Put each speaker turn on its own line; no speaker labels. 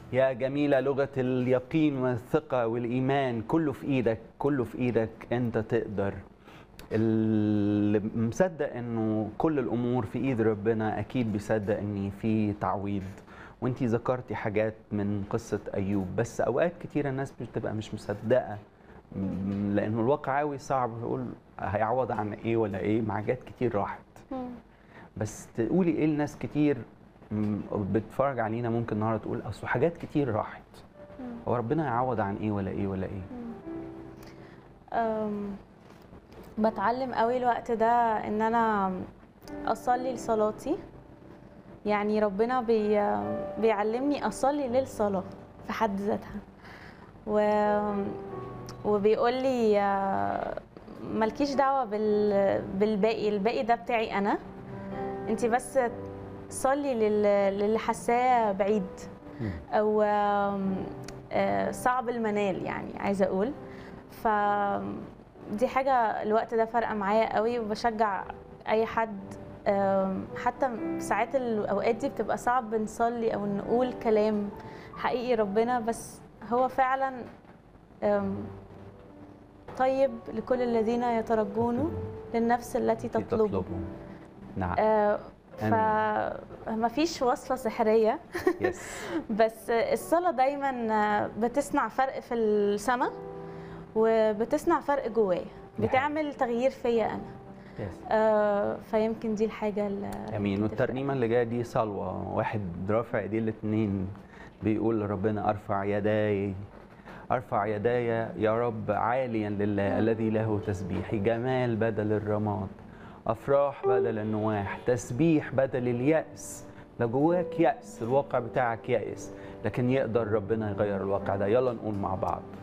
يا جميلة لغة اليقين والثقة والإيمان كله في إيدك كله في إيدك أنت تقدر اللي مصدق انه كل الامور في ايد ربنا اكيد بيصدق ان في تعويض وانتي ذكرتي حاجات من قصه ايوب بس اوقات كتيره الناس بتبقى مش مصدقه م- لانه الواقعاوي صعب يقول هيعوض عن ايه ولا ايه مع حاجات كتير راحت بس تقولي ايه لناس كتير م- بتتفرج علينا ممكن النهارده تقول اصل حاجات كتير راحت هو ربنا هيعوض عن ايه ولا ايه ولا ايه
أم، بتعلم قوي الوقت ده ان انا اصلي لصلاتي يعني ربنا بي بيعلمني اصلي للصلاه في حد ذاتها و وبيقول لي آه، مالكيش دعوه بال... بالباقي الباقي ده بتاعي انا انت بس صلي لل... للي حاساه بعيد
مم.
او آم، آه، صعب المنال يعني عايزه اقول ف دي حاجه الوقت ده فارقه معايا قوي وبشجع اي حد آم، حتى ساعات الاوقات دي بتبقى صعب نصلي او نقول كلام حقيقي ربنا بس هو فعلا آم، طيب لكل الذين يترجونه للنفس التي تطلبه
تطلبه نعم
آه، فما فيش وصفه سحريه
يس
بس الصلاة دايما بتصنع فرق في السماء وبتصنع فرق جوايا
دي
بتعمل تغيير فيا انا
يس
آه، فيمكن دي الحاجة اللي
امين
ممكن تفرق.
والترنيمه اللي جايه دي صلوه واحد رافع ايديه الاثنين بيقول لربنا ارفع يداي ارفع يداي يا رب عاليا لله الذي له تسبيح جمال بدل الرماد افراح بدل النواح تسبيح بدل الياس لو جواك ياس الواقع بتاعك يائس لكن يقدر ربنا يغير الواقع ده يلا نقول مع بعض